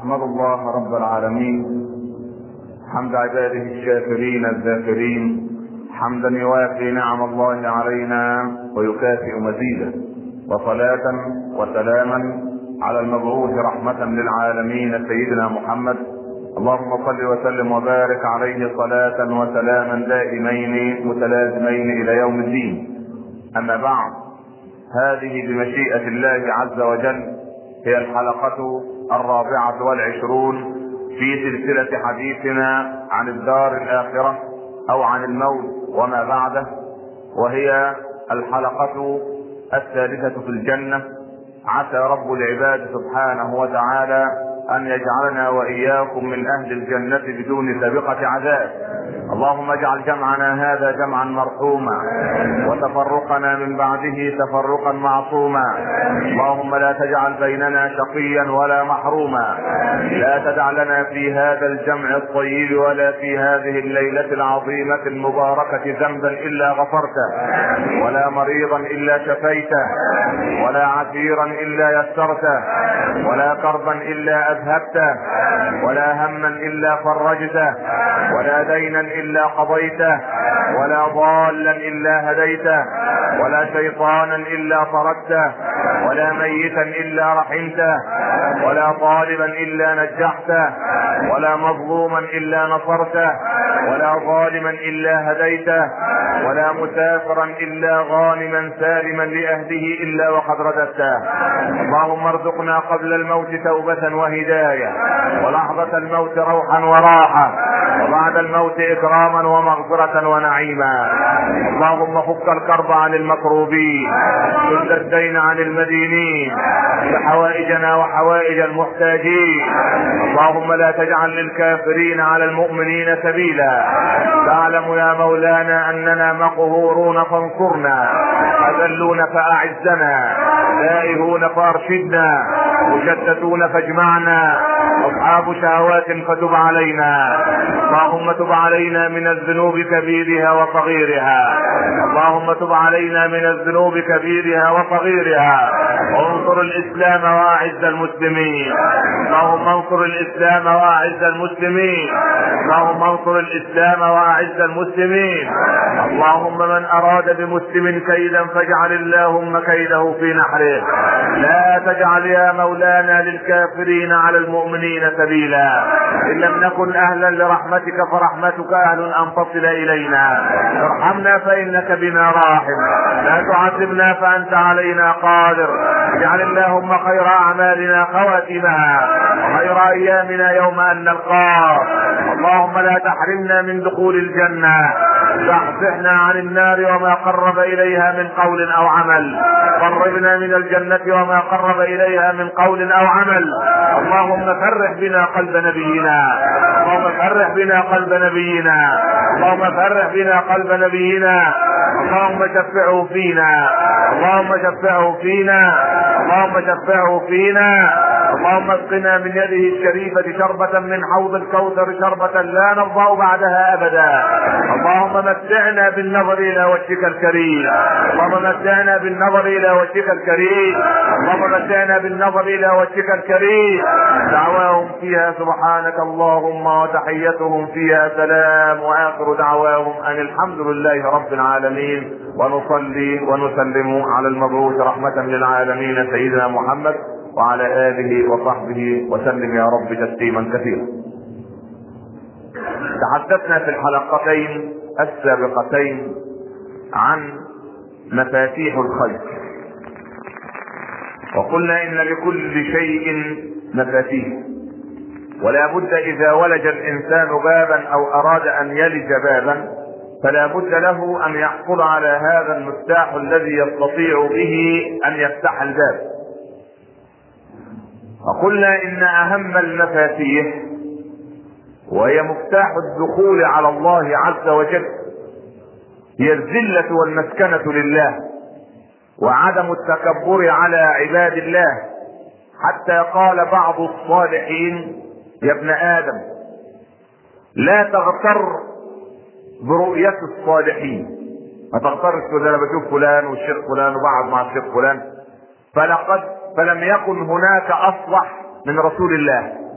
احمد الله رب العالمين حمد عباده الشاكرين الذاكرين حمدا يوافي نعم الله علينا ويكافئ مزيدا وصلاة وسلاما على المبعوث رحمة للعالمين سيدنا محمد اللهم صل وسلم وبارك عليه صلاة وسلاما دائمين متلازمين إلى يوم الدين أما بعد هذه بمشيئة الله عز وجل هي الحلقة الرابعة والعشرون في سلسلة حديثنا عن الدار الآخرة أو عن الموت وما بعده وهي الحلقة الثالثة في الجنة عسى رب العباد سبحانه وتعالى أن يجعلنا وإياكم من أهل الجنة بدون سابقة عذاب اللهم اجعل جمعنا هذا جمعا مرحوما وتفرقنا من بعده تفرقا معصوما اللهم لا تجعل بيننا شقيا ولا محروما لا تدع لنا في هذا الجمع الطيب ولا في هذه الليلة العظيمة المباركة ذنبا إلا غفرته ولا مريضا إلا شفيته ولا عسيرا إلا يسرته ولا كربا إلا أذهبته ولا هما إلا فرجته ولا دينا إلا قضيته ولا ضالا إلا هديته ولا شيطانا إلا طردته ولا ميتا إلا رحمته ولا طالبا إلا نجحته ولا مظلوما إلا نصرته ولا ظالما إلا هديته ولا مسافرا إلا غانما سالما لأهله إلا وقد رددته اللهم ارزقنا قبل الموت توبة وهداية ولحظة الموت روحا وراحة وبعد الموت إكراما ومغفرة ونعيما اللهم فك الكرب عن المكروبين سد الدين عن المدينين بحوائجنا وحوائج المحتاجين اللهم لا تجعل للكافرين على المؤمنين سبيلا تعلم يا مولانا أننا مقهورون فانصرنا أذلون فأعزنا تائهون فأرشدنا مشتتون فاجمعنا أصحاب شهوات فتب علينا اللهم تب علينا من الذنوب كبيرها وصغيرها اللهم تب علينا من الذنوب كبيرها وصغيرها وانصر الاسلام واعز المسلمين اللهم انصر الاسلام واعز المسلمين اللهم انصر الاسلام واعز المسلمين اللهم من اراد بمسلم كيدا فاجعل اللهم كيده في نحره لا تجعل يا مولانا للكافرين على المؤمنين سبيلا ان لم نكن اهلا لرحمتك فرحمتك اهل ان تصل الينا ارحمنا فانك بنا راحم لا تعذبنا فانت علينا قادر اجعل اللهم خير اعمالنا خواتمها وخير ايامنا يوم ان نلقاك اللهم لا تحرمنا من دخول الجنه واحفظنا عن النار وما قرب اليها من قول او عمل قربنا من الجنة وما قرب إليها من قول أو عمل اللهم فرح بنا قلب نبينا اللهم فرح بنا قلب نبينا اللهم فرح بنا قلب نبينا اللهم شفعه فينا اللهم شفعه فينا اللهم شفعه فينا اللهم اسقنا من يده الشريفة شربة من حوض الكوثر شربة لا نرضى بعدها أبدا اللهم متعنا بالنظر إلى وجهك الكريم اللهم متعنا بالنظر إلى وجهك الكريم اللهم متعنا بالنظر إلى وجهك الكريم دعواهم فيها سبحانك اللهم وتحيتهم فيها سلام وآخر دعواهم أن الحمد لله رب العالمين ونصلي ونسلم على المبعوث رحمة للعالمين سيدنا محمد وعلى آله وصحبه وسلم يا رب تسليما كثيرا تحدثنا في الحلقتين السابقتين عن مفاتيح الخير وقلنا ان لكل شيء مفاتيح ولا بد اذا ولج الانسان بابا او اراد ان يلج بابا فلا بد له ان يحصل على هذا المفتاح الذي يستطيع به ان يفتح الباب وقلنا ان اهم المفاتيح وهي مفتاح الدخول على الله عز وجل هي الذله والمسكنه لله وعدم التكبر على عباد الله حتى قال بعض الصالحين يا ابن ادم لا تغتر برؤية الصالحين ما تغترش تقول انا بشوف فلان والشيخ فلان وبقعد مع الشيخ فلان فلقد فلم يكن هناك اصلح من رسول الله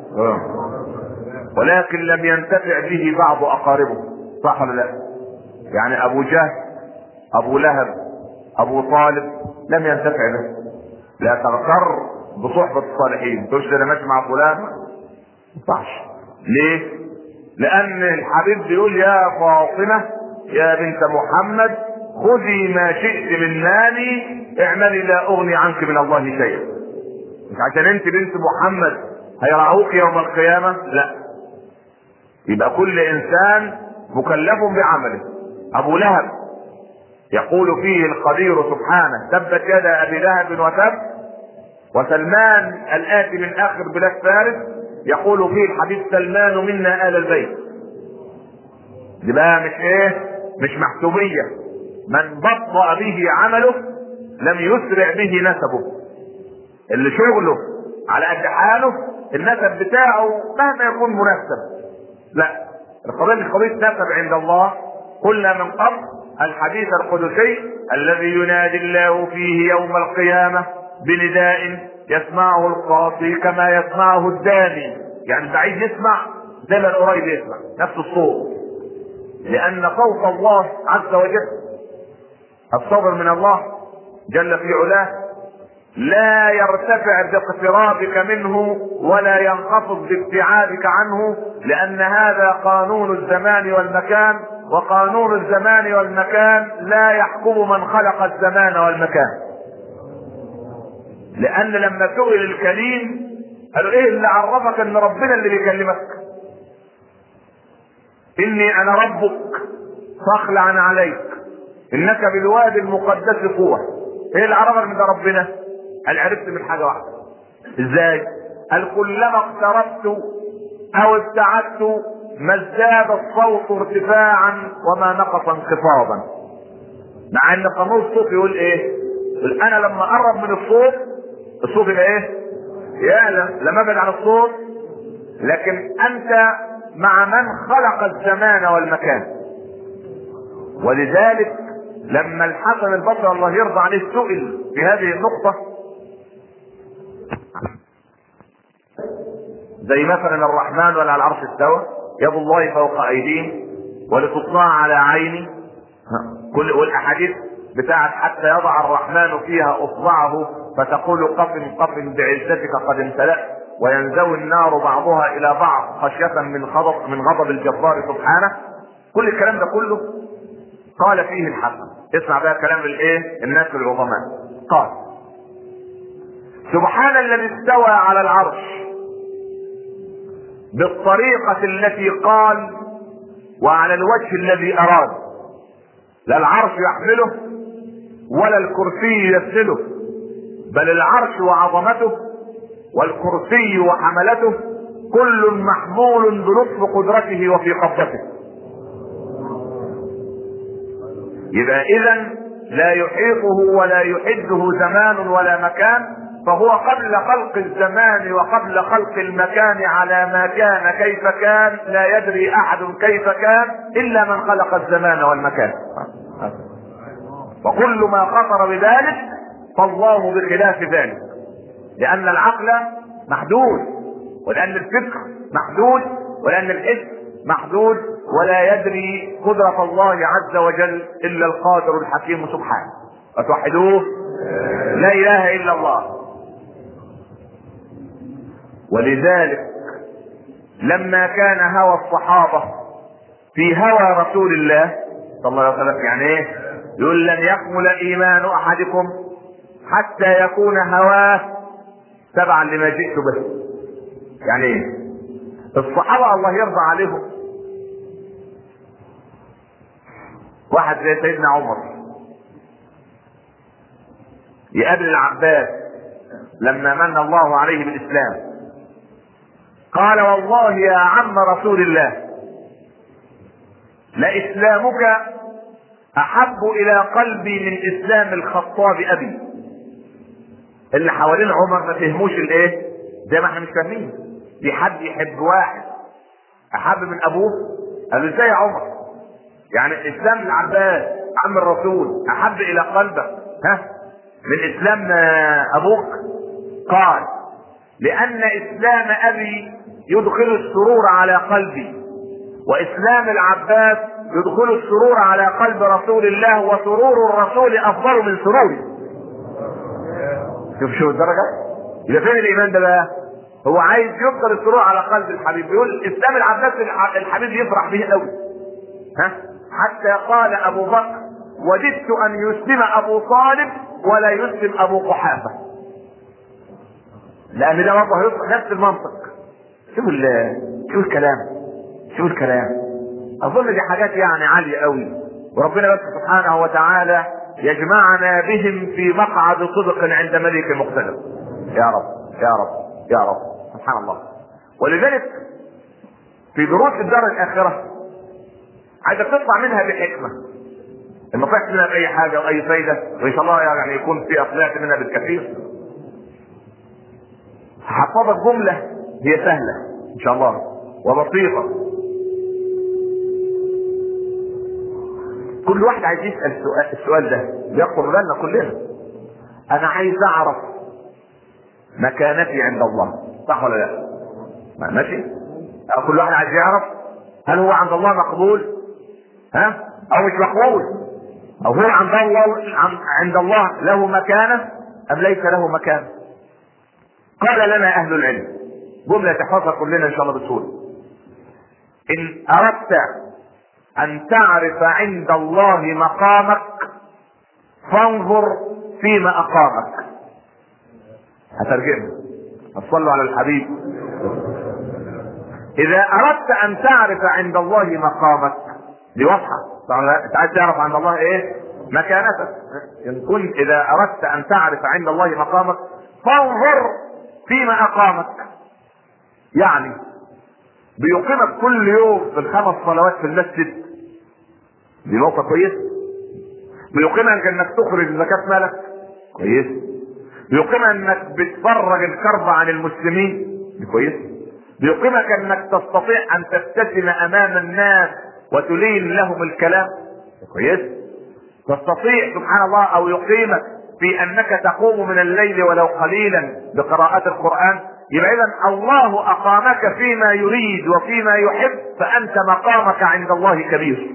آه. ولكن لم ينتفع به بعض اقاربه صح ولا لا يعني ابو جهل ابو لهب ابو طالب لم ينتفع به لا تغتر بصحبة الصالحين تقولش ده انا ماشي مع فلان ما ينفعش ليه؟ لأن الحبيب بيقول يا فاطمة يا بنت محمد خذي ما شئت من مالي اعملي لا أغني عنك من الله شيئا مش عشان انت بنت محمد هيرعوك يوم القيامة لا يبقى كل انسان مكلف بعمله ابو لهب يقول فيه القدير سبحانه تبت يد ابي لهب وتب وسلمان الاتي من اخر بلاد فارس يقول فيه الحبيب سلمان منا ال البيت دي بقى مش ايه مش محسوبيه من بطأ به عمله لم يسرع به نسبه اللي شغله على قد حاله النسب بتاعه مهما يكون منسب لا القضيه مش قضيه نسب عند الله قلنا من قبل الحديث القدسي الذي ينادي الله فيه يوم القيامه بنداء يسمعه القاصي كما يسمعه الداني يعني البعيد يسمع زي ما القريب يسمع نفس الصوت لان صوت الله عز وجل الصبر من الله جل في علاه لا يرتفع باقترابك منه ولا ينخفض بابتعادك عنه لان هذا قانون الزمان والمكان وقانون الزمان والمكان لا يحكم من خلق الزمان والمكان لان لما سئل الكريم قالوا ايه اللي عرفك ان ربنا اللي بيكلمك اني انا ربك فاخلع عليك انك بالوادي المقدس قوة ايه اللي عرفك من ده ربنا قال عرفت من حاجة واحدة ازاي قال كلما اقتربت او ابتعدت ما ازداد الصوت ارتفاعا وما نقص انخفاضا مع ان قانون الصوت يقول ايه يقول انا لما اقرب من الصوت الصوت يبقى ايه يعلى لما ابعد عن الصوت لكن انت مع من خلق الزمان والمكان ولذلك لما الحسن البصري الله يرضى عليه سئل في هذه النقطة زي مثلا الرحمن ولا على العرش استوى يد الله فوق ايديهم ولتصنع على عيني كل والاحاديث بتاعت حتى يضع الرحمن فيها اصبعه فتقول قف قف بعزتك قد امتلأت وينزوي النار بعضها الى بعض خشية من غضب من غضب الجبار سبحانه كل الكلام ده كله قال فيه الحسن اسمع بقى كلام الايه الناس العظماء قال سبحان الذي استوى على العرش بالطريقة التي قال وعلى الوجه الذي اراد لا العرش يحمله ولا الكرسي يسله بل العرش وعظمته والكرسي وحملته كل محمول بلطف قدرته وفي قبضته يبقى اذا لا يحيطه ولا يحده زمان ولا مكان فهو قبل خلق الزمان وقبل خلق المكان على ما كان كيف كان لا يدري احد كيف كان الا من خلق الزمان والمكان وكل ما خطر بذلك فالله بخلاف ذلك لان العقل محدود ولان الفكر محدود ولان الحس محدود ولا يدري قدرة الله عز وجل الا القادر الحكيم سبحانه فتوحدوه لا اله الا الله ولذلك لما كان هوى الصحابة في هوى رسول الله صلى الله عليه وسلم يعني ايه يقول لن يكمل ايمان احدكم حتى يكون هواه تبعا لما جئت به يعني ايه الصحابة الله يرضى عليهم واحد زي سيدنا عمر يقابل العباس لما من الله عليه بالاسلام قال والله يا عم رسول الله لاسلامك احب الى قلبي من اسلام الخطاب ابي اللي حوالين عمر ما فهموش الايه زي ما احنا مش فاهمين في حد يحب واحد احب من ابوه قال له ازاي يا عمر يعني اسلام العباس عم الرسول احب الى قلبك ها من اسلام ابوك قال لان اسلام ابي يدخل السرور على قلبي واسلام العباس يدخل السرور على قلب رسول الله وسرور الرسول افضل من سروري شوف شوف الدرجه يبقى فين الايمان ده بقى هو عايز يفضل السرور على قلب الحبيب بيقول اسلام العباس الحبيب يفرح به قوي ها حتى قال ابو بكر وددت ان يسلم ابو طالب ولا يسلم ابو قحافه لان ده برضه هيصبح نفس المنطق شوف شوف الكلام شوف الكلام اظن دي حاجات يعني عاليه قوي وربنا بس سبحانه وتعالى يجمعنا بهم في مقعد صدق عند ملك مقتدر يا رب يا رب يا رب سبحان الله ولذلك في دروس الدار الاخره عايزك تطلع منها بحكمه ما طلعت منها باي حاجه واي فايده وان شاء الله يعني يكون في طلعت منها بالكثير هحفظك جمله هي سهله ان شاء الله وبسيطه كل واحد عايز يسال السؤال, السؤال ده بيخطر بالنا كلنا انا عايز اعرف مكانتي عند الله صح ولا لا ماشي كل واحد عايز يعرف هل هو عند الله مقبول ها او مش مقبول او هو عند الله عند الله له مكانه ام ليس له مكانه قال لنا اهل العلم جمله تحفظها كلنا ان شاء الله بسهوله ان اردت ان تعرف عند الله مقامك فانظر فيما اقامك هترجمها هتصلوا على الحبيب اذا اردت ان تعرف عند الله مقامك دي واضحه طبعا انت عايز تعرف عند الله ايه مكانتك ان كنت اذا اردت ان تعرف عند الله مقامك فانظر فيما اقامك يعني بيقيمك كل يوم في الخمس صلوات في المسجد دي نقطة كويسة بيقيمك انك تخرج زكاة مالك كويس بيقيمك انك بتفرج الكرب عن المسلمين دي كويس بيقيمك انك تستطيع ان تبتسم امام الناس وتلين لهم الكلام دي كويس تستطيع سبحان الله او يقيمك في انك تقوم من الليل ولو قليلا بقراءة القرآن يبقى اذا الله اقامك فيما يريد وفيما يحب فانت مقامك عند الله كبير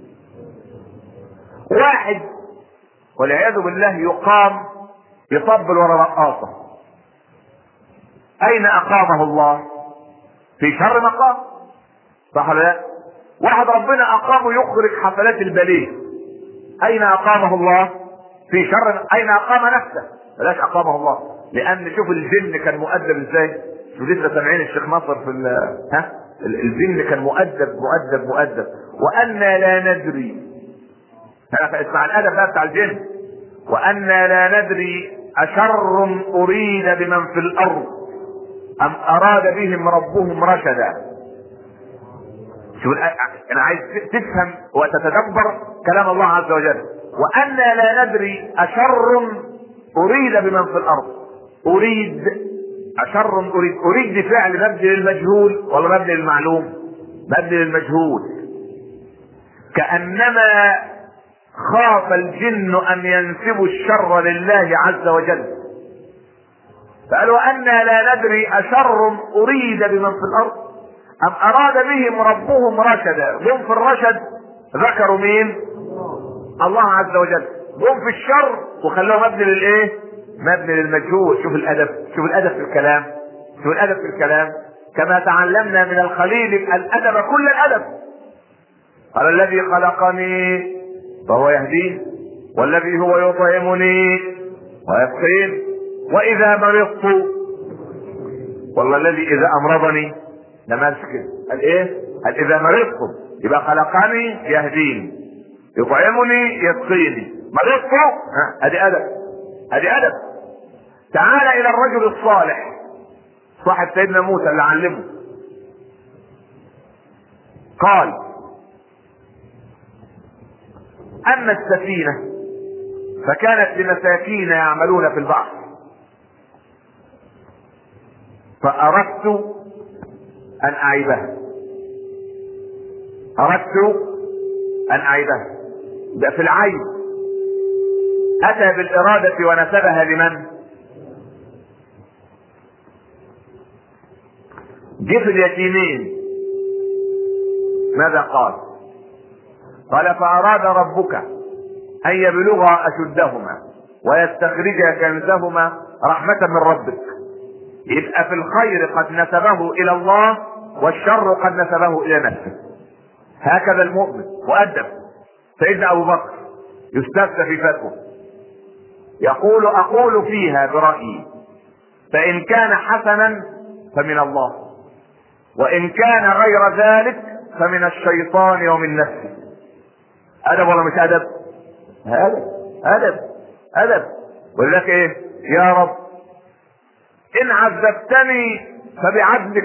واحد والعياذ بالله يقام يطبل ورا رقاصة اين اقامه الله في شر مقام صح ولا لا واحد ربنا اقامه يخرج حفلات الباليه اين اقامه الله في شر اين اقام نفسه بلاش اقامه الله لان شوف الجن كان مؤدب ازاي شوف لسه سامعين الشيخ ناصر في ها الجن كان مؤدب مؤدب مؤدب وانا لا ندري اسمع الادب بقى بتاع الجن وانا لا ندري اشر اريد بمن في الارض ام اراد بهم ربهم رشدا شوف انا عايز تفهم وتتدبر كلام الله عز وجل وانا لا ندري اشر اريد بمن في الارض اريد اشر اريد اريد دي فعل مبني للمجهول ولا مبني للمعلوم مبني للمجهول كانما خاف الجن ان ينسبوا الشر لله عز وجل فقالوا أنا لا ندري أشر أريد بمن في الأرض أم أراد بهم ربهم رشدا هم في الرشد ذكروا مين الله عز وجل هم في الشر وخلوه مبني للايه مبني للمجهول شوف الادب شوف الادب في الكلام شوف الادب في الكلام كما تعلمنا من الخليل الادب كل الادب قال الذي خلقني فهو يهدين والذي هو يطعمني ويسقين واذا مرضت والله الذي اذا امرضني لما قال ايه قال اذا مرضت يبقى خلقني يهديني يطعمني يسقيني مرضت ادي ادب ادي ادب تعال الى الرجل الصالح صاحب سيدنا موسى اللي علمه قال اما السفينه فكانت لمساكين يعملون في البحر فاردت ان اعيبها اردت ان اعيبها ده في العين اتى بالارادة ونسبها لمن جه في اليتيمين ماذا قال قال فأراد ربك أن يبلغا أشدهما ويستخرجا كنزهما رحمة من ربك يبقى في الخير قد نسبه إلى الله والشر قد نسبه إلى نفسه هكذا المؤمن مؤدب سيدنا أبو بكر يستفتى في فتوى يقول أقول فيها برأيي فإن كان حسنا فمن الله وإن كان غير ذلك فمن الشيطان ومن نفسه أدب ولا مش أدب؟ أدب أدب أدب ولذلك إيه؟ يا رب إن عذبتني فبعدلك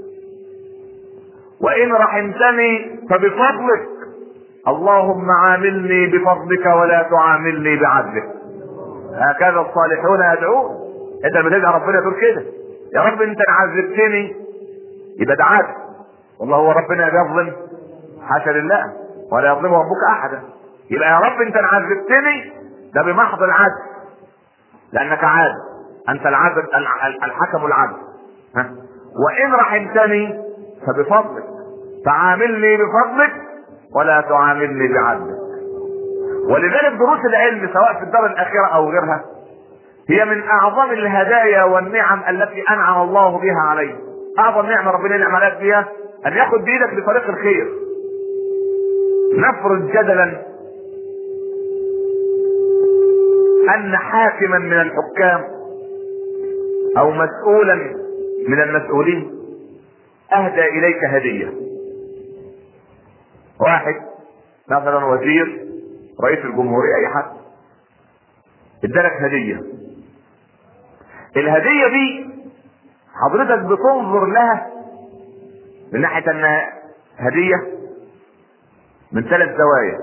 وإن رحمتني فبفضلك اللهم عاملني بفضلك ولا تعاملني بعدلك هكذا الصالحون يدعون انت لما تدعي ربنا تقول كده يا رب انت عذبتني يبقى ده عدل والله هو ربنا بيظلم حاشا لله ولا يظلم ربك احدا يبقى يا رب انت عذبتني ده بمحض العدل لانك عادل انت العدل الحكم العدل ها وان رحمتني فبفضلك فعاملني بفضلك ولا تعاملني بعدلك ولذلك دروس العلم سواء في الدار الاخره او غيرها هي من اعظم الهدايا والنعم التي انعم الله بها علينا اعظم نعمه ربنا ينعم عليك بها ان ياخذ بايدك لطريق الخير نفرض جدلا ان حاكما من الحكام او مسؤولا من المسؤولين اهدى اليك هديه واحد مثلا وزير رئيس الجمهورية اي حد ادالك هدية الهدية دي حضرتك بتنظر لها من ناحية انها هدية من ثلاث زوايا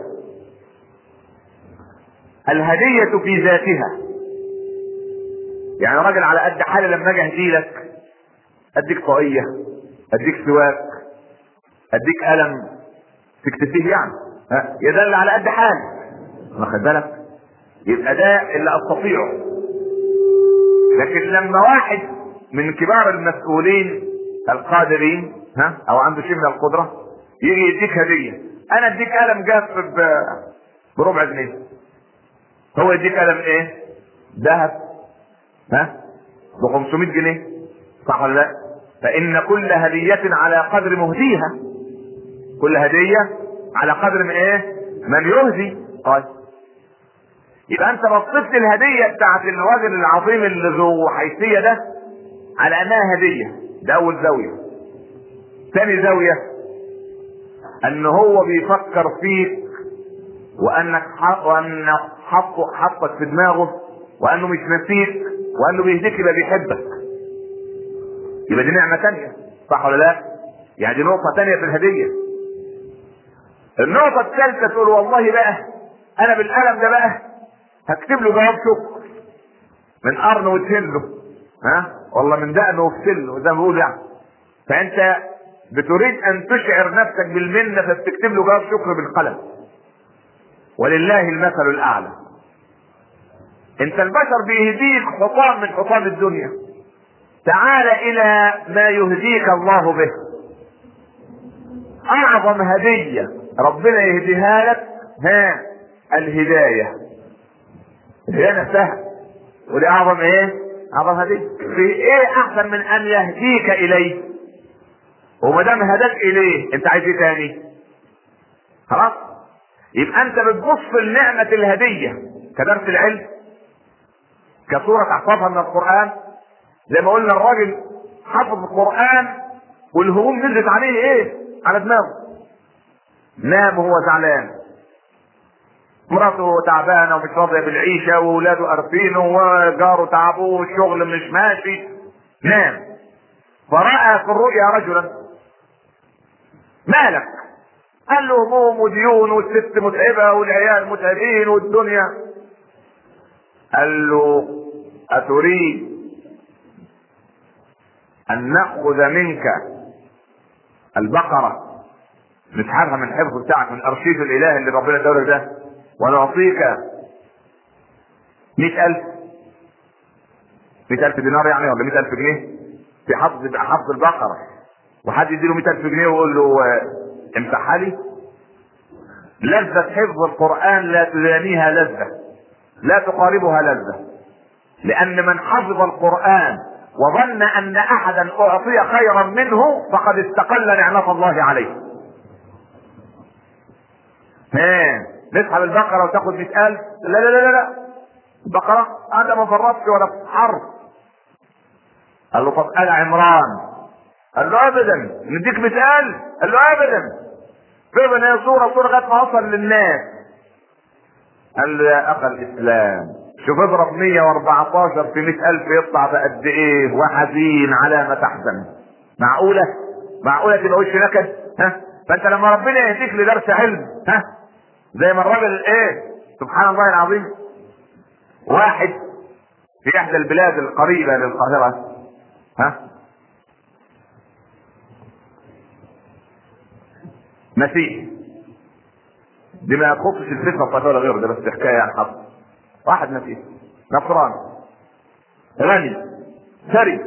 الهدية في ذاتها يعني راجل على قد حالي لما اجي اهديلك اديك طاقية اديك سواك اديك قلم تكتفيه يعني ها يدل على قد حالي واخد بالك يبقى ده اللي استطيعه لكن لما واحد من كبار المسؤولين القادرين ها او عنده شيء من القدره يجي يديك هديه انا اديك قلم جاف بربع جنيه هو يديك قلم ايه ذهب ها ب 500 جنيه صح ولا لا فان كل هديه على قدر مهديها كل هديه على قدر من ايه من يهدي طيب يبقى انت بصيت للهديه بتاعت الراجل العظيم اللي ذو حيثيه ده على انها هديه ده اول زاويه ثاني زاويه ان هو بيفكر فيك وانك حق وانك حطه حطك في دماغه وانه مش نسيك وانه بيهديك يبقى بيحبك يبقى دي نعمه ثانيه صح ولا لا؟ يعني دي نقطه ثانيه في الهديه النقطه الثالثه تقول والله بقى انا بالقلم ده بقى هكتب له جواب شكر من قرن وتهله ها والله من دقن وفتله زي ما بيقول يعني فانت بتريد ان تشعر نفسك بالمنه فبتكتب له جواب شكر بالقلم ولله المثل الاعلى انت البشر بيهديك حطام من حطام الدنيا تعال الى ما يهديك الله به اعظم هديه ربنا يهديها لك ها الهدايه الهدايه نفسها ودي اعظم ايه اعظم هديه في ايه احسن من ان يهديك اليه وما دام هداك اليه انت عايز ايه تاني خلاص يبقى انت بتبص لنعمه الهديه كدرس العلم كصوره تحفظها من القران زي ما قلنا الراجل حفظ القران والهموم نزلت عليه ايه على دماغه نام وهو زعلان مراته تعبانه ومش راضيه بالعيشه واولاده قرفينه وجاره تعبوه والشغل مش ماشي نام فراى في الرؤيا رجلا مالك قال له هموم وديون والست متعبه والعيال متعبين والدنيا قال له اتريد ان ناخذ منك البقره نسحبها من الحفظ بتاعك من ارشيف الاله اللي ربنا اداله ده ونعطيك مئة ألف مئة ألف دينار يعني ولا مئة ألف جنيه في حفظ حفظ البقرة وحد يديله 100000 جنيه ويقول له آه، امسحها لي لذة حفظ القرآن لا تدانيها لذة لا تقاربها لذة لأن من حفظ القرآن وظن أن أحدا أعطي خيرا منه فقد استقل نعمة الله عليه. ها نسحب البقرة وتاخد 100000 لا لا لا لا البقرة أنا ما فرطت ولا في حرف. قال له طب آل عمران قال له أبدا نديك 100000 قال له أبدا فين هي صورة صورة لغاية ما وصل للناس قال له يا أخا الإسلام شوف اضرب 114 في 100000 يطلع بقد ايه وحزين على ما تحزن معقولة معقولة تبقى وش نكد ها فانت لما ربنا يهديك لدرس علم ها زي ما الراجل ايه سبحان الله العظيم واحد في احدى البلاد القريبة للقاهرة ها مسيحي دي ما يخصش الفتنة القاهرة ولا غيره ده بس حكاية عن حظ واحد مسيحي نصراني غني ثري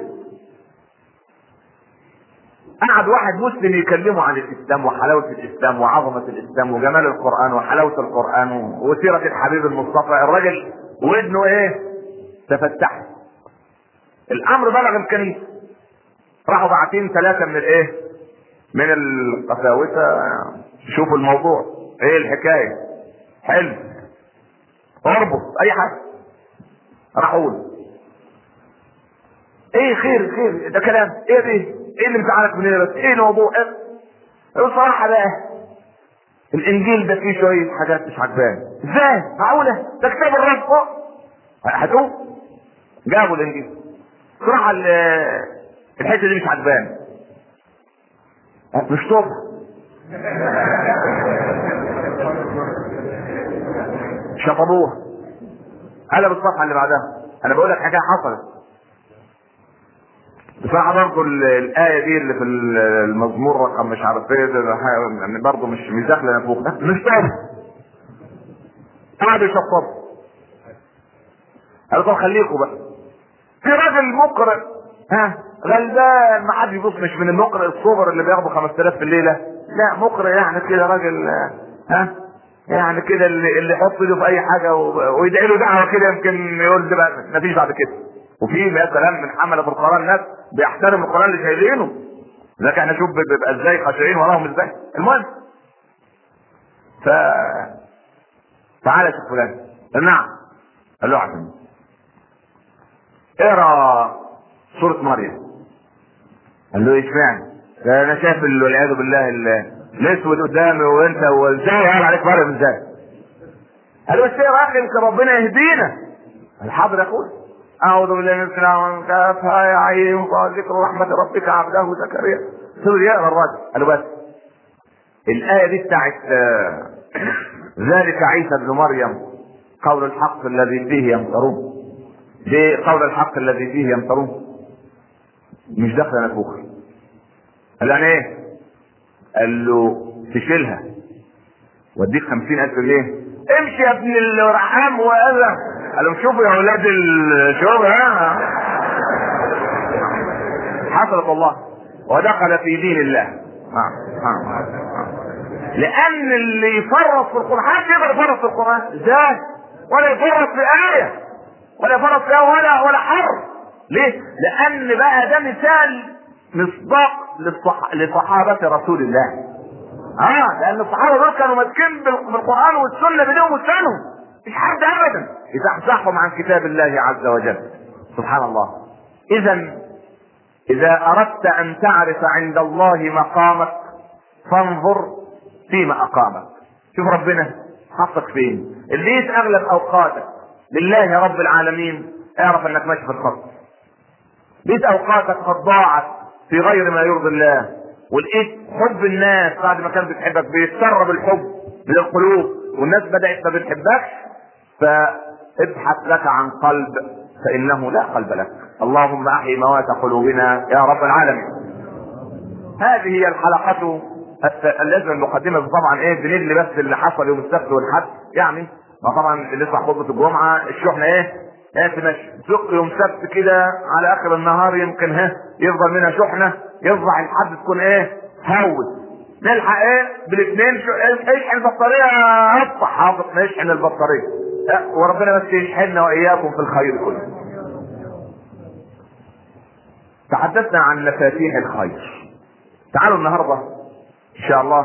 قعد واحد مسلم يكلمه عن الاسلام وحلاوه الاسلام وعظمه الاسلام وجمال القران وحلاوه القران وسيره الحبيب المصطفى الراجل ودنه ايه؟ تفتحت الامر بلغ الكنيسه راحوا باعتين ثلاثه من الايه؟ من القساوسه شوفوا الموضوع ايه الحكايه؟ حلو اربط اي حاجه راح اقول ايه خير خير ده كلام ايه ده ايه اللي مزعلك من هنا بس ايه الموضوع ايه بصراحه بقى الانجيل ده فيه شويه حاجات مش عجباني ازاي معقوله ده كتاب الرب أه. هاتوه جابوا الانجيل بصراحه ال- الحته دي مش عجباني أه، مش طب شطبوها قلب الصفحه اللي بعدها انا بقول لك حاجه حصلت بصراحه برضه ال- الايه دي اللي في ال- المزمور رقم مش عارف ايه ده ده حاجة- يعني برضه مش مش داخله نفوخ ده مش طب قعدوا يشطبوا قالوا طب خليكم بقى في راجل مقرئ ها غلبان ما حد يبص مش من المقرئ الصغر اللي بياخدوا 5000 في الليله لا مقرئ يعني كده راجل آه، ها يعني كده اللي اللي يحط ايده في اي حاجه و- ويدعي له دعوه كده يمكن يقول ده بقى مفيش بعد كده وفي مثلا من حمله القران ناس بيحترموا القران اللي شايلينه لكن احنا شوف بيبقى ازاي خاشعين وراهم ازاي المهم ف تعالى يا شيخ فلان قال نعم قال له عشان اقرا سورة مريم قال له ايش معنى؟ ده انا شايف ال- والعياذ بالله ال- الاسود قدامي وانت وازاي قال عليك مريم ازاي؟ قال له بس يا اخي يمكن ربنا يهدينا قال حاضر يا اخوي اعوذ بالله من الشيطان الرجيم كافها يا عين ذكر رحمة ربك عبده زكريا سوري يقرا الراجل قال له بس الآية دي بتاعت آه، ذلك عيسى ابن مريم قول الحق الذي فيه يمترون دي قول الحق الذي فيه يمترون مش داخله نفوخ قال له يعني ايه؟ قال له تشيلها واديك خمسين ألف جنيه امشي يا ابن الرحام وأذى قال لهم شوفوا يا اولاد الشباب ها حصلت والله ودخل في دين الله آه. آه. آه. لان اللي يفرط في القران حد يقدر يفرط في القران ازاي ولا يفرط في ايه ولا يفرط في آية ولا ولا حرف ليه لان بقى ده مثال مصداق للصح... لصحابه رسول الله اه لان الصحابه دول كانوا ماسكين بال- بالقران والسنه بينهم وسنهم مش حد ابدا يزحزحهم عن كتاب الله عز وجل سبحان الله اذا اذا اردت ان تعرف عند الله مقامك فانظر فيما اقامك شوف ربنا حطك فين اللي لقيت اغلب اوقاتك لله رب العالمين اعرف انك ماشي في الخط لقيت اوقاتك قد ضاعت في غير ما يرضي الله ولقيت حب الناس بعد ما كانت بتحبك بيتسرب الحب من القلوب والناس بدات ما بتحبكش فابحث لك عن قلب فانه لا قلب لك اللهم احي موات قلوبنا يا رب العالمين هذه هي الحلقة الت- اللازمة المقدمة طبعا ايه بندلي بس اللي حصل يوم السبت والحد يعني ما طبعا اللي يسمع خطبة الجمعة الشحنة ايه ايه تمشي زق يوم سبت كده على اخر النهار يمكن ها يفضل منها شحنه يفضل الحد تكون ايه هوت نلحق ايه بالاثنين شو اشحن البطاريه هطح حاضر نشحن البطاريه اه وربنا بس يشحننا واياكم في الخير كله تحدثنا عن مفاتيح الخير تعالوا النهارده ان شاء الله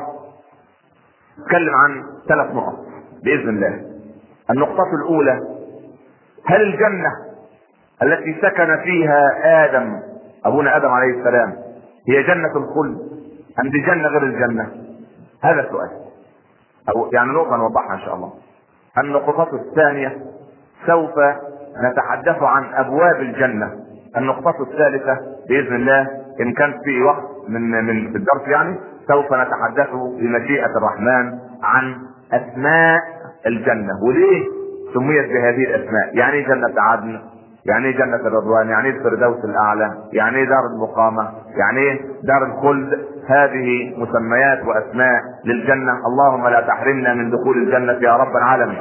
نتكلم عن ثلاث نقط باذن الله النقطة الأولى هل الجنة التي سكن فيها آدم أبونا آدم عليه السلام هي جنة الخلد أم دي جنة غير الجنة؟ هذا سؤال أو يعني نقطة نوضحها إن شاء الله. النقطة الثانية سوف نتحدث عن أبواب الجنة. النقطة الثالثة بإذن الله إن كان في وقت من من في الدرس يعني سوف نتحدث بمشيئة الرحمن عن أسماء الجنة وليه سميت بهذه الأسماء؟ يعني إيه جنة عدن؟ يعني ايه جنة الرضوان؟ يعني ايه الفردوس الأعلى؟ يعني ايه دار المقامة؟ يعني ايه دار الخلد؟ هذه مسميات وأسماء للجنة، اللهم لا تحرمنا من دخول الجنة يا رب العالمين.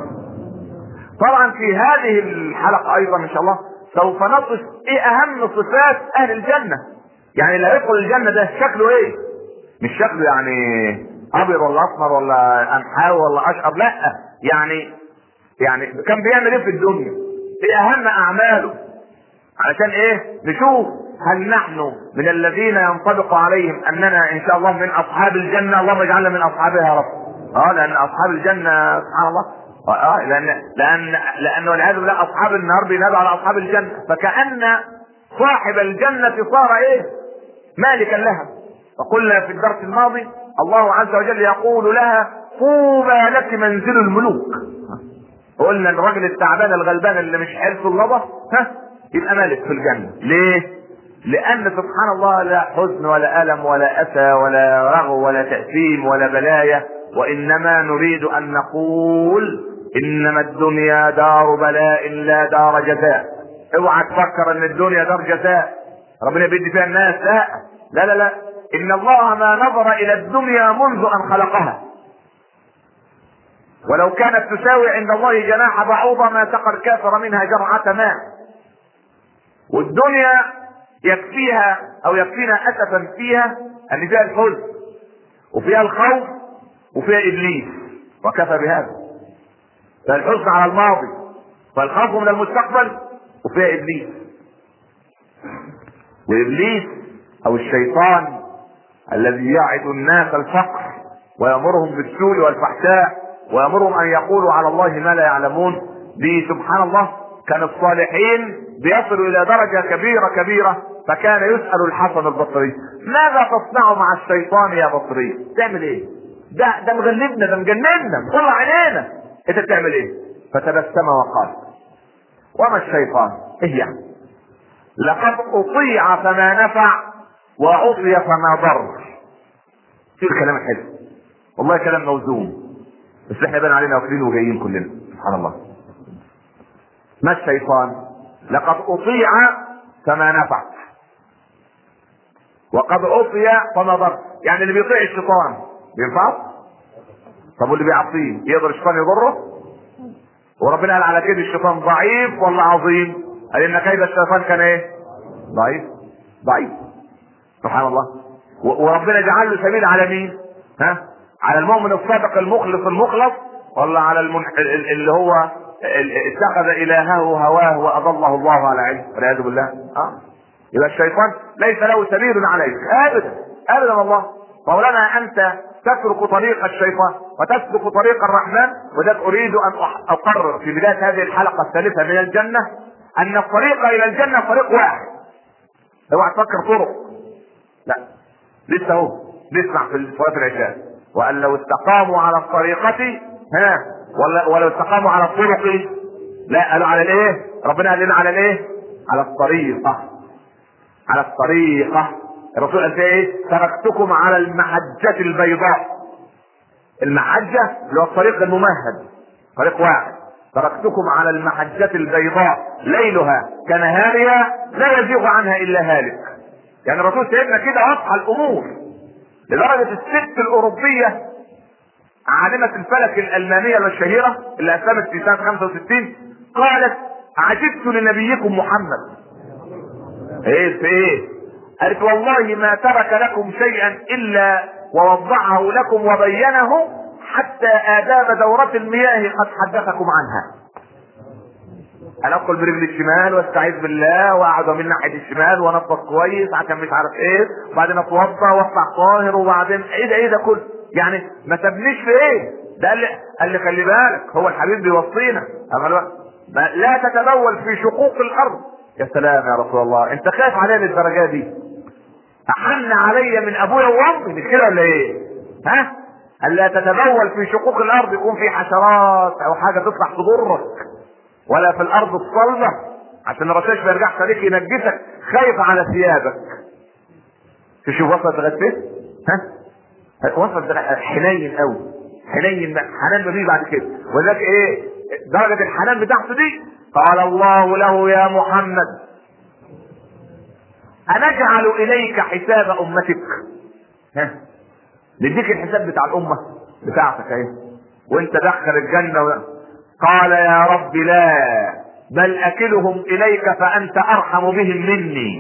طبعا في هذه الحلقة أيضا إن شاء الله سوف نصف إيه أهم صفات أهل الجنة. يعني اللي هيدخل الجنة ده شكله إيه؟ مش شكله يعني أبيض ولا أسمر ولا أنحاوي ولا أشقر، لأ يعني يعني كان بيعمل إيه في الدنيا؟ ايه اهم اعماله علشان ايه نشوف هل نحن من الذين ينطبق عليهم اننا ان شاء الله من اصحاب الجنه اللهم اجعلنا من اصحابها يا رب اه لان اصحاب الجنه سبحان الله اه لان لان لانه والعياذ بالله اصحاب النار بينادوا على اصحاب الجنه فكان صاحب الجنه صار ايه مالكا لها وقلنا في الدرس الماضي الله عز وجل يقول لها طوبى لك منزل الملوك قلنا الراجل التعبان الغلبان اللي مش حلف اللبط ها يبقى مالك في الجنه ليه لان سبحان الله لا حزن ولا الم ولا اسى ولا رغو ولا تاثيم ولا بلايا وانما نريد ان نقول انما الدنيا دار بلاء لا دار جزاء اوعى تفكر ان الدنيا دار جزاء ربنا بيدي فيها الناس لا لا لا لا ان الله ما نظر الى الدنيا منذ ان خلقها ولو كانت تساوي عند الله جناح بعوضة ما سقى الكافر منها جرعة ماء والدنيا يكفيها او يكفينا اسفا فيها ان فيها الحزن وفيها الخوف وفيها ابليس وكفى بهذا فالحزن على الماضي والخوف من المستقبل وفيها ابليس وابليس او الشيطان الذي يعد الناس الفقر ويامرهم بالسوء والفحشاء ويامرهم ان يقولوا على الله ما لا يعلمون دي سبحان الله كان الصالحين بيصلوا الى درجة كبيرة كبيرة فكان يسأل الحسن البصري ماذا تصنع مع الشيطان يا بصري تعمل ايه ده ده مغلبنا ده مجننا مطلع علينا انت بتعمل ايه فتبسم وقال وما الشيطان ايه يعني لقد اطيع فما نفع واعطي فما ضر شوف الكلام الحلو والله كلام موزون بس احنا بان علينا واكلين وجايين كلنا سبحان الله ما الشيطان لقد اطيع فما نفع وقد عصي فما ضر يعني اللي بيطيع الشيطان بينفع طب واللي بيعصيه يقدر الشيطان يضره وربنا قال على كده الشيطان ضعيف ولا عظيم قال ان كيد الشيطان كان ايه ضعيف ضعيف سبحان الله وربنا جعل له سبيل على مين ها على المؤمن الصادق المخلص المخلص ولا على المن... اللي هو اتخذ الهه هواه واضله الله على علم والعياذ بالله اه يبقى الشيطان ليس له سبيل عليك ابدا ابدا والله مولانا انت تترك طريق الشيطان وتسلك طريق الرحمن وذلك اريد ان اقرر في بدايه هذه الحلقه الثالثه من الجنه ان الطريق الى الجنه طريق واحد اوعى تفكر طرق لا لسه اهو نسمع في صلاه العشاء وان لو استقاموا على الطريقه ها ولا ولو استقاموا على الطرق لا قالوا على الايه ربنا قال لنا على الايه على الطريقه على الطريقه الرسول قال فيها ايه تركتكم على المحجه البيضاء المحجه اللي هو الطريق الممهد طريق واحد تركتكم على المحجة البيضاء ليلها كنهارها لا يزيغ عنها إلا هالك يعني الرسول سيدنا كده واضحة الأمور لدرجة الست الأوروبية عالمة الفلك الألمانية الشهيرة اللي أسلمت في سنة 65 قالت عجبت لنبيكم محمد ايه في ايه قالت والله ما ترك لكم شيئا الا ووضعه لكم وبينه حتى آداب دورة المياه قد حدثكم عنها انا ادخل برجل الشمال واستعيذ بالله واقعد من ناحيه الشمال وانفض كويس عشان مش عارف ايه وبعدين اتوضى واطلع طاهر وبعدين ايه ده ايه ده كله يعني ما تبنيش في ايه ده قال لي قال لي خلي بالك هو الحبيب بيوصينا لا تتبول في شقوق الارض يا سلام يا رسول الله انت خايف عليا للدرجه دي احن علي من ابويا وامي مش كده ولا ايه ها الا تتبول في شقوق الارض يكون في حشرات او حاجه تطلع تضرك ولا في الارض الصلبه عشان الرشاش ما يرجعش عليك ينجسك خايف على ثيابك تشوف وصلت لغايه فين؟ ها؟ وصلت حنين قوي حنين حنان ما بعد كده ولذلك ايه درجه الحنان بتاعته دي قال الله له يا محمد أنجعل إليك حساب أمتك ها نديك الحساب بتاع الأمة بتاعتك اهي وانت دخل الجنة و... قال يا رب لا بل أكلهم إليك فأنت أرحم بهم مني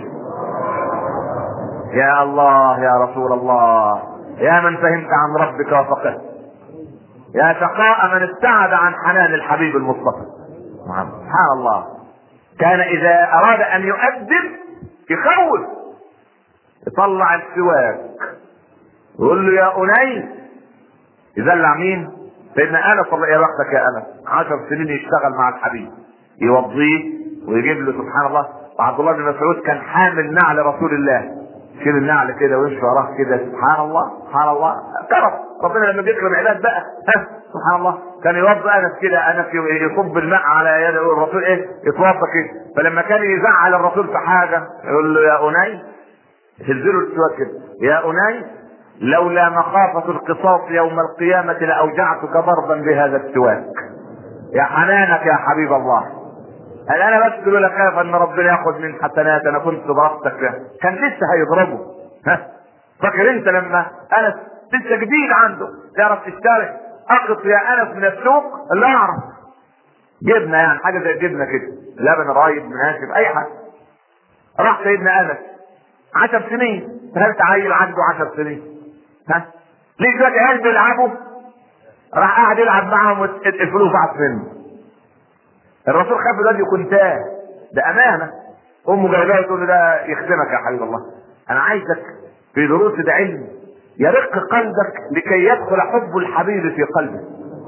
يا الله يا رسول الله يا من فهمت عن ربك وفقهت يا شقاء من ابتعد عن حنان الحبيب المصطفى سبحان الله كان إذا أراد أن يؤدب يخوف يطلع السواك يقول له يا أنيس يدلع مين؟ سيدنا انس الله يا بختك يا انس عشر سنين يشتغل مع الحبيب يوضيه ويجيب له سبحان الله وعبد الله بن مسعود كان حامل نعل رسول الله يشيل النعل كده ويمشي وراه كده سبحان الله سبحان الله كرم ربنا لما بيكرم عباد بقى ها سبحان الله كان يوضى انس كده انس يصب الماء على يد الرسول ايه يتوضى كده فلما كان يزعل الرسول في حاجه يقول له يا انيس هزله السواك كده يا انيس لولا مخافة القصاص يوم القيامة لأوجعتك ضربا بهذا السواك يا حنانك يا حبيب الله هل انا بس لولا خايف ان ربنا ياخذ من حسنات انا كنت ضربتك كان لسه هيضربه ها فاكر انت لما انس لسه جديد عنده تعرف تشتري اقط يا انس من السوق لا اعرف جبنه يعني حاجه زي الجبنه كده لبن رايب مناسب اي حاجه راح سيدنا انس عشر سنين فهمت عيل عنده عشر سنين ها ليه دلوقتي عيال بيلعبوا راح قاعد يلعب معاهم الفلوس ضاعت منه الرسول خاف الواد يكون تاه ده امانه امه جايباه تقول له ده يخدمك يا حبيب الله انا عايزك في دروس العلم يرق قلبك لكي يدخل حب الحبيب في قلبك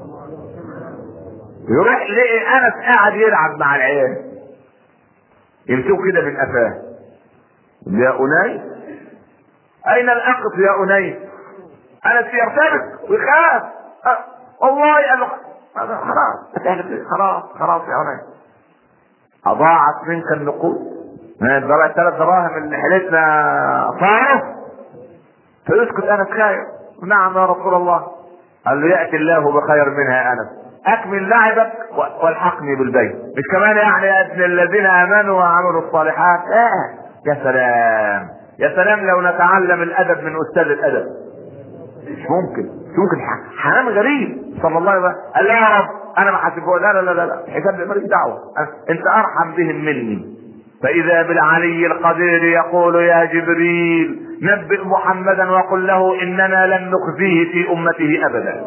يروح لقي انس قاعد يلعب مع العيال يمسكوا كده من قفاه يا انيس اين الاقط يا انيس انس يرتبك ويخاف أه والله قال له خلاص خلاص خلاص يا انيس اضاعت منك النقود ثلاث دراهم اللي حلتنا صارف فيسكت انس خايف نعم يا رسول الله قال له ياتي الله بخير منها يا انس اكمل لعبك والحقني بالبيت مش كمان يعني يا ابن الذين امنوا وعملوا الصالحات لا يا سلام يا سلام لو نتعلم الادب من استاذ الادب مش ممكن مش ممكن حنان غريب صلى الله عليه وسلم قال لا يا رب انا ما حاسبه لا لا لا لا, لا. حساب ماليش دعوه انت ارحم بهم مني فإذا بالعلي القدير يقول يا جبريل نبئ محمدا وقل له إننا لن نخزيه في أمته أبدا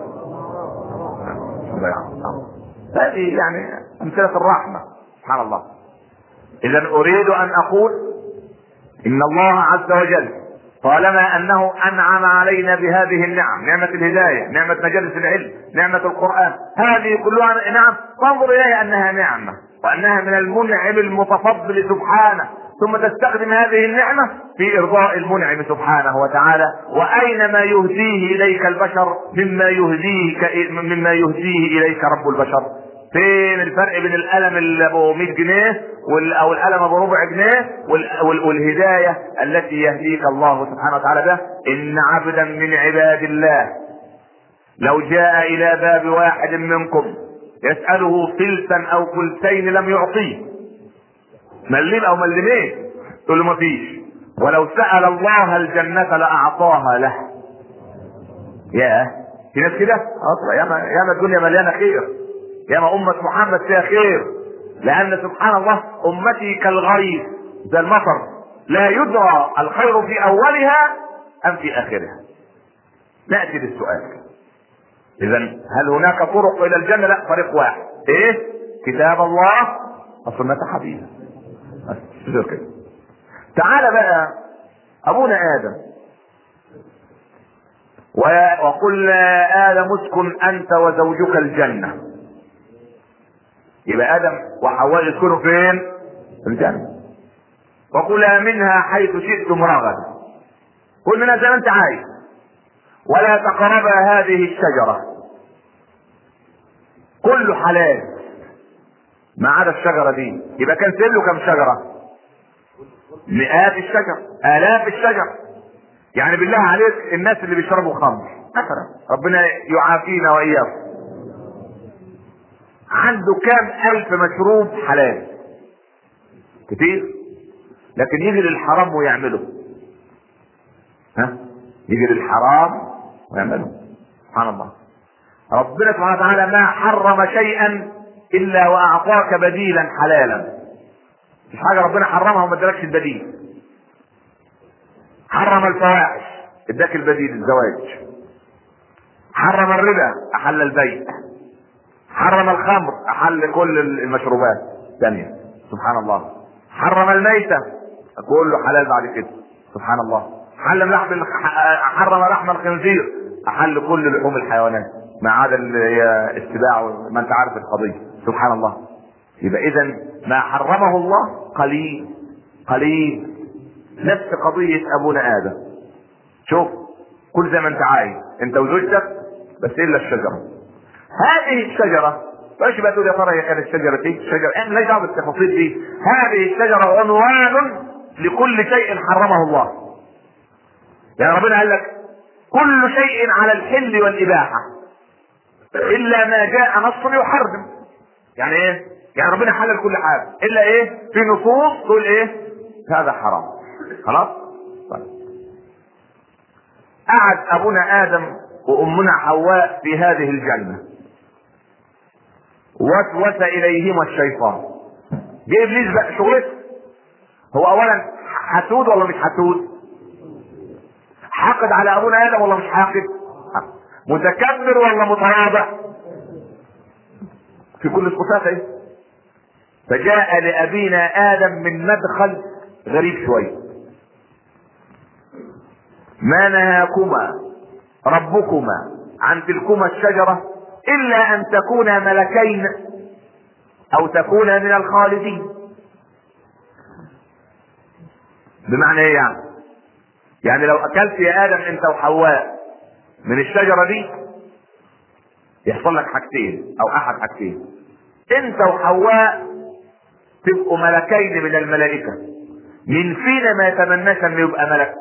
هذه يعني أمثلة الرحمة سبحان الله إذا أريد أن أقول إن الله عز وجل طالما أنه أنعم علينا بهذه النعم نعمة الهداية نعمة مجالس العلم نعمة القرآن هذه كلها نعم فانظر إليها أنها نعمة وانها من المنعم المتفضل سبحانه ثم تستخدم هذه النعمة في ارضاء المنعم سبحانه وتعالى واين ما يهديه اليك البشر مما يهديك مما يهديه اليك رب البشر فين الفرق بين القلم اللي ابو 100 جنيه او القلم ابو ربع جنيه والهدايه التي يهديك الله سبحانه وتعالى به ان عبدا من عباد الله لو جاء الى باب واحد منكم يسأله فلسا او فلسين لم يعطيه مليم او ملمين تقول له مفيش ولو سأل الله الجنة لأعطاها له يا في ناس كده اصلا ياما ياما الدنيا مليانة خير ياما أمة محمد فيها خير لان سبحان الله امتي كالغيث زي المطر لا يدرى الخير في اولها ام في اخرها ناتي للسؤال اذا هل هناك طرق الى الجنه لا طريق واحد ايه كتاب الله وسنه حبيبه بس كده تعال بقى ابونا ادم وقلنا ادم اسكن انت وزوجك الجنه يبقى ادم وحواء يسكنوا فين في الجنه وكلا منها حيث شئتم رغدا كل منها زي ما انت عايز ولا تقربا هذه الشجره كله حلال ما عدا الشجره دي يبقى كان سيب له كم شجره مئات الشجر الاف الشجر يعني بالله عليك الناس اللي بيشربوا خمر مثلا ربنا يعافينا واياكم عنده كام الف مشروب حلال كتير لكن يجي للحرام ويعمله ها يجي للحرام ويعمله سبحان الله ربنا سبحانه وتعالى ما حرم شيئا الا واعطاك بديلا حلالا مش حاجه ربنا حرمها وما ادالكش البديل حرم الفواحش اداك البديل الزواج حرم الربا احل البيع حرم الخمر احل كل المشروبات الثانيه سبحان الله حرم الميتة كله حلال بعد كده سبحان الله حرم لحم حرم لحم الخنزير احل كل لحوم الحيوانات ما عدا السباع ما انت عارف القضيه سبحان الله يبقى اذا ما حرمه الله قليل قليل نفس قضية ابونا ادم شوف كل زي ما انت عايز انت وزوجتك بس الا الشجرة هذه الشجرة ايش بقى تقول يا ترى هي كانت الشجرة دي؟ الشجرة انا لا دعوة بالتفاصيل دي هذه الشجرة عنوان لكل شيء حرمه الله يعني ربنا قال لك كل شيء على الحل والإباحة إلا ما جاء نص يحرم يعني ايه؟ يعني ربنا حلل كل حاجه الا ايه في نصوص تقول ايه هذا حرام خلاص طيب. قعد ابونا ادم وامنا حواء في هذه الجنه وسوس اليهما الشيطان جه ابليس بقى شغلته هو اولا حسود ولا مش حسود حاقد على ابونا ادم ولا مش حاقد متكبر ولا متواضع في كل الصفات ايه فجاء لأبينا آدم من مدخل غريب شوية ما نهاكما ربكما عن تلكما الشجرة إلا أن تكونا ملكين أو تكونا من الخالدين بمعنى ايه يعني؟ يعني لو أكلت يا آدم أنت وحواء من الشجرة دي يحصل لك حاجتين أو أحد حاجتين أنت وحواء تبقوا ملكين من الملائكة من فينا ما يتمناش انه يبقى ملك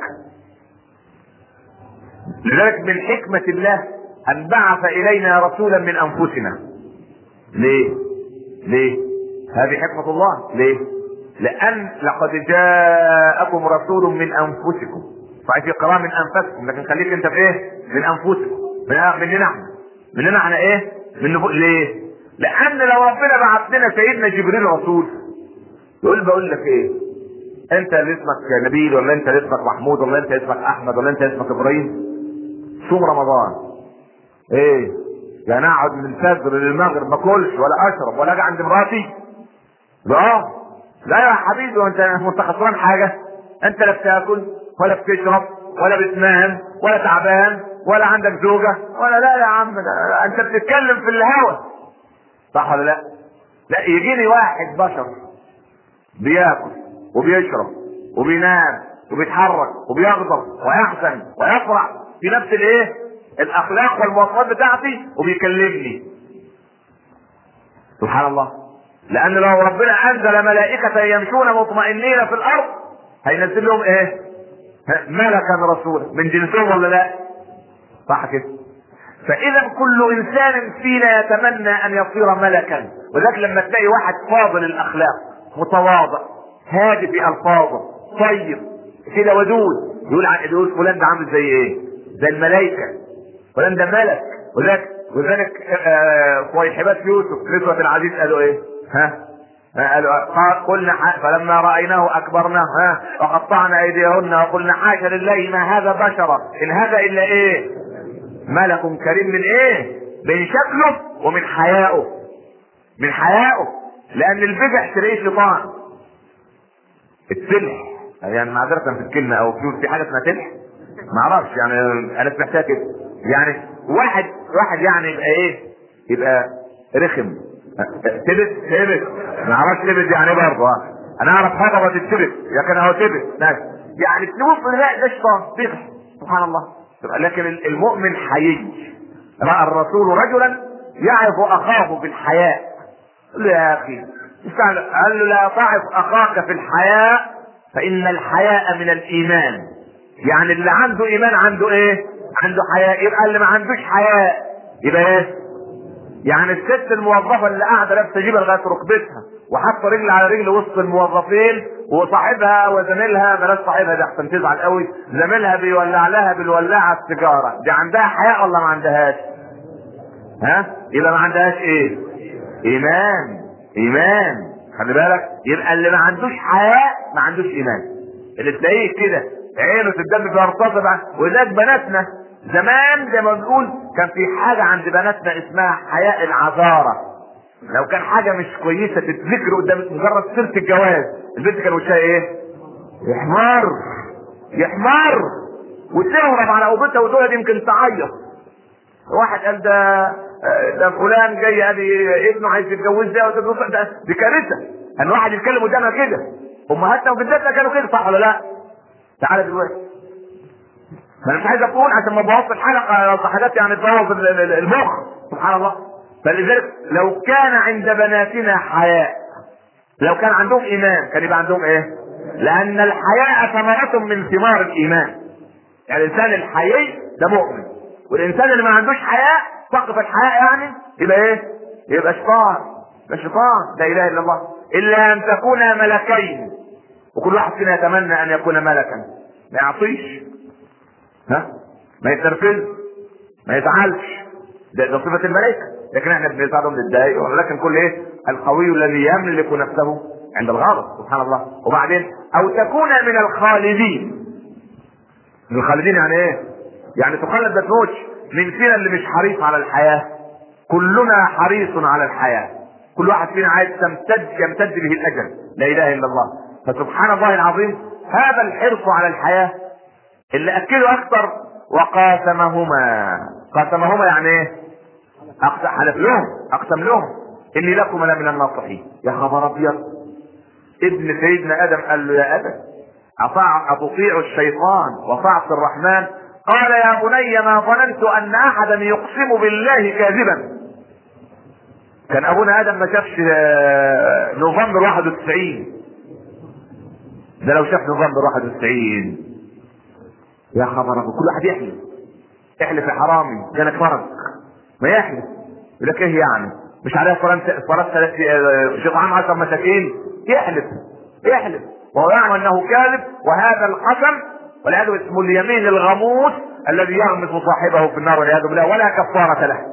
لذلك من حكمة الله ان بعث الينا رسولا من انفسنا ليه ليه هذه حكمة الله ليه لان لقد جاءكم رسول من انفسكم صحيح في قراءة من انفسكم لكن خليك انت في ايه من انفسكم من مننا احنا مننا احنا ايه من نفو... ليه لان لو ربنا بعث لنا سيدنا جبريل رسول يقول بقول لك ايه انت اللي اسمك نبيل ولا انت اللي اسمك محمود ولا انت اسمك احمد ولا انت اسمك ابراهيم صوم رمضان ايه يعني اقعد من الفجر للمغرب ما اكلش ولا اشرب ولا اجي عند مراتي لا لا يا حبيبي وانت انت خسران حاجه انت لا بتاكل ولا بتشرب ولا بتنام ولا تعبان ولا عندك زوجه ولا لا يا عم ده انت بتتكلم في الهوى صح ولا لا؟ لا يجيني واحد بشر بياكل وبيشرب وبينام وبيتحرك وبيغضب ويحزن ويفرح في نفس الايه الاخلاق والمواصفات بتاعتي وبيكلمني سبحان الله لان لو ربنا انزل ملائكة يمشون مطمئنين في الارض هينزل لهم ايه ملكا رسولا من جنسهم ولا لا صح كده فاذا كل انسان فينا يتمنى ان يصير ملكا وذلك لما تلاقي واحد فاضل الاخلاق متواضع هادي في الفاظه طيب كده ودود يقول عن يقول فلان ده عامل زي ايه؟ زي الملائكه فلان ده ملك وذلك وذلك صيحبات يوسف نسوة العزيز قالوا ايه؟ ها؟ قال قلنا فلما رايناه اكبرناه ها وقطعنا ايديهن وقلنا حاشا لله ما هذا بشرا ان هذا الا ايه ملك كريم من ايه من شكله ومن حيائه من حيائه لان البجح تلاقيه شيطان السلح يعني معذرة في الكلمة او في حاجة اسمها سلح ما اعرفش يعني انا سمعتها كده يعني واحد واحد يعني يبقى ايه يبقى رخم تبت تبت ما اعرفش تبت يعني ايه برضه انا اعرف هضبة التبت لكن هو تبت ماشي يعني تشوف لا ده شيطان بيضحك سبحان الله لكن المؤمن حيي راى الرسول رجلا يعرف اخاه في الحياء قال له يا اخي قال له لا تعرف اخاك في الحياء فان الحياء من الايمان يعني اللي عنده ايمان عنده ايه عنده حياء يبقى اللي ما عندوش حياء يبقى ايه يعني الست الموظفه اللي قاعده لابسه جيبه لغايه ركبتها وحاطه رجل على رجل وسط الموظفين وصاحبها وزميلها بلاش صاحبها دي احسن تزعل قوي زميلها بيولع لها بالولاعه السيجاره دي عندها حياء ولا ما عندهاش؟ ها؟ يبقى ما عندهاش ايه؟ ايمان ايمان خلي بالك يبقى اللي ما عندوش حياء ما عندوش ايمان اللي تلاقيه كده عينه في الدم بيرتطم بقى وذاك بناتنا زمان زي ما بنقول كان في حاجه عند بناتنا اسمها حياء العذاره لو كان حاجه مش كويسه تتذكر قدام مجرد سيره الجواز البنت كان وشها ايه؟ يحمر يحمر وتهرب على ابوتها ودول يمكن تعيط واحد قال ده ده فلان جاي ادي ابنه عايز يتجوز ده ده دي كارثه ان واحد يتكلم قدامها كده امهاتنا وجداتنا كانوا كده صح ولا لا؟ تعالى دلوقتي ما انا مش عايز اقول عشان ما بوظ الحلقه حاجات يعني تبوظ المخ سبحان الله فلذلك لو كان عند بناتنا حياء لو كان عندهم ايمان كان يبقى عندهم ايه؟ لان الحياء ثمرة من ثمار الايمان يعني الانسان الحيي ده مؤمن والانسان اللي ما عندوش حياء سقف الحياء يعني يبقى ايه؟ يبقى شيطان ده شيطان لا اله الا الله الا ان تكونا ملكين وكل واحد فينا يتمنى ان يكون ملكا ما يعصيش ها ما يتنرفزش ما يزعلش ده, ده صفة الملائكة لكن احنا بنزعلهم نتضايق ولكن كل ايه القوي الذي يملك نفسه عند الغضب سبحان الله وبعدين او تكون من الخالدين من الخالدين يعني ايه يعني تخلد ما تموتش من فينا اللي مش حريص على الحياة كلنا حريص على الحياة كل واحد فينا عايز تمتد يمتد به الاجل لا اله الا الله فسبحان الله العظيم هذا الحرص على الحياة اللي اكله اكثر وقاسمهما قاسمهما يعني ايه اقسم حلف لهم اقسم لهم اني لكم لمن الناصحين يا خبر ابيض ابن سيدنا ادم قال له يا ادم اطاع اطيع الشيطان وطاعت الرحمن قال يا بني ما ظننت ان احدا يقسم بالله كاذبا كان ابونا ادم ما شافش نوفمبر 91 ده لو شاف نوفمبر 91 يا خبر ابو كل واحد يحلف احلف يا حرامي كانك فرق ما يحلف يقول لك ايه يعني مش عليها صلاه صلاه شيطان عشر مساكين يحلف يحلف وهو يعلم انه كاذب وهذا القسم والعياذ اسمه اليمين الغموس الذي يغمس صاحبه في النار والعياذ بالله ولا كفاره له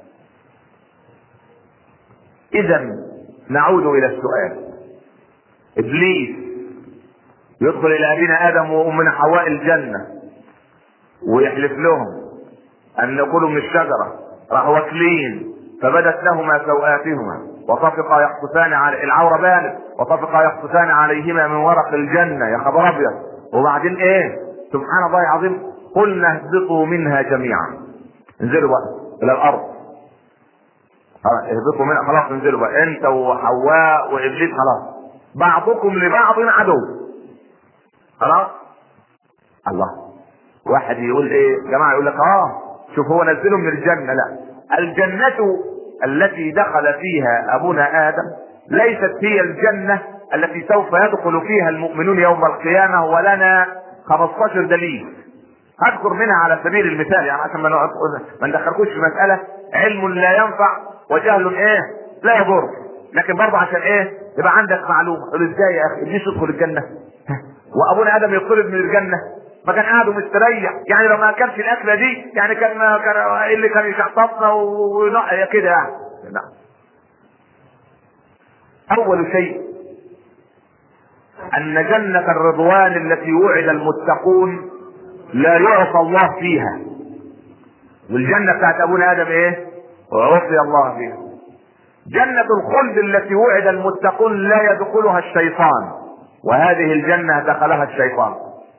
اذا نعود الى السؤال ابليس يدخل الى ابينا ادم وامنا حواء الجنه ويحلف لهم ان ياكلوا من الشجره راحوا واكلين فبدت لهما سوآتهما وطفقا يقصفان على العوره بانت وطفقا يقصفان عليهما من ورق الجنه يا خبر ابيض وبعدين ايه سبحان الله العظيم قلنا اهبطوا منها جميعا انزلوا بقى الى الارض اهبطوا منها خلاص انزلوا بقى انت وحواء وابليس خلاص بعضكم لبعض عدو خلاص الله واحد يقول ايه جماعه يقول لك اه شوف هو نزله من الجنه لا الجنه التي دخل فيها ابونا ادم ليست هي الجنه التي سوف يدخل فيها المؤمنون يوم القيامه ولنا 15 دليل اذكر منها على سبيل المثال يعني عشان ما نقعد ما ندخلكوش في مساله علم لا ينفع وجهل ايه لا يضر لكن برضه عشان ايه يبقى عندك معلومه تقول ازاي يا اخي ابليس يدخل الجنه وابونا ادم يطرد من الجنه ما كان قاعد مستريح يعني لو ما اكلش الاكله دي يعني كان كان ايه اللي كان يشحططنا ونقع كده يعني لا اول شيء ان جنة الرضوان التي وعد المتقون لا يعصى الله فيها والجنة بتاعت ابونا ادم ايه وعصي الله فيها جنة الخلد التي وعد المتقون لا يدخلها الشيطان وهذه الجنة دخلها الشيطان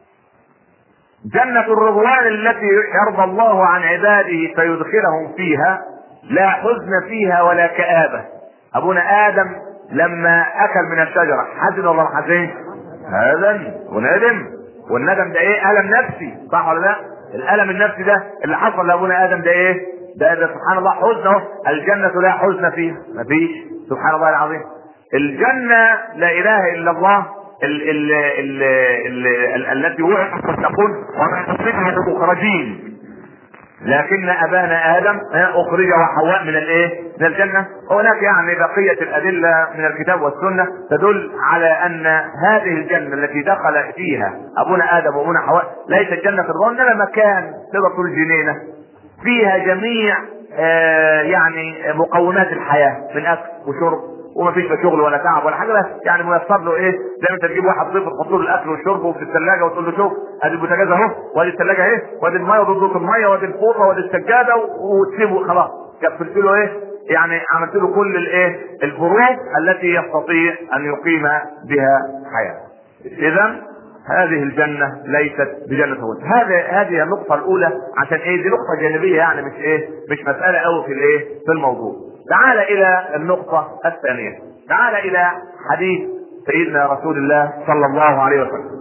جنة الرضوان التي يرضى الله عن عباده فيدخلهم فيها لا حزن فيها ولا كآبة أبونا آدم لما أكل من الشجرة حزن ولا ما حزنش؟ هذا وندم والندم ده إيه؟ ألم نفسي صح ولا لا؟ الألم النفسي ده اللي حصل لأبونا آدم ده إيه؟ ده, ده سبحان الله حزن اهو الجنة لا حزن فيها مفيش سبحان الله العظيم الجنة لا إله إلا الله ال ال ال ال ال التي وعدت تقول وما تصيبها مخرجين لكن ابانا ادم اخرج وحواء من الايه؟ من الجنه وهناك يعني بقيه الادله من الكتاب والسنه تدل على ان هذه الجنه التي دخل فيها ابونا ادم وابونا حواء ليست جنه الرضوان انما مكان تقدر تقول جنينه فيها جميع آه يعني مقومات الحياه من اكل وشرب وما فيش لا شغل ولا تعب ولا حاجه بس يعني ميسر له ايه زي ما انت تجيب واحد ضيف تحط له الاكل والشرب وفي الثلاجه وتقول له شوف ادي البوتاجاز اهو وادي الثلاجه اهي وادي الميه وضد الميه وادي الفوطه وادي السجاده وتسيبه خلاص كفلت له ايه يعني عملت له كل الايه الفروض التي يستطيع ان يقيم بها حياته اذا هذه الجنة ليست بجنة هود هذا هذه النقطة الأولى عشان إيه دي نقطة جانبية يعني مش إيه مش مسألة أوي في الإيه في الموضوع تعال الى النقطة الثانية تعال الى حديث سيدنا رسول الله صلى الله عليه وسلم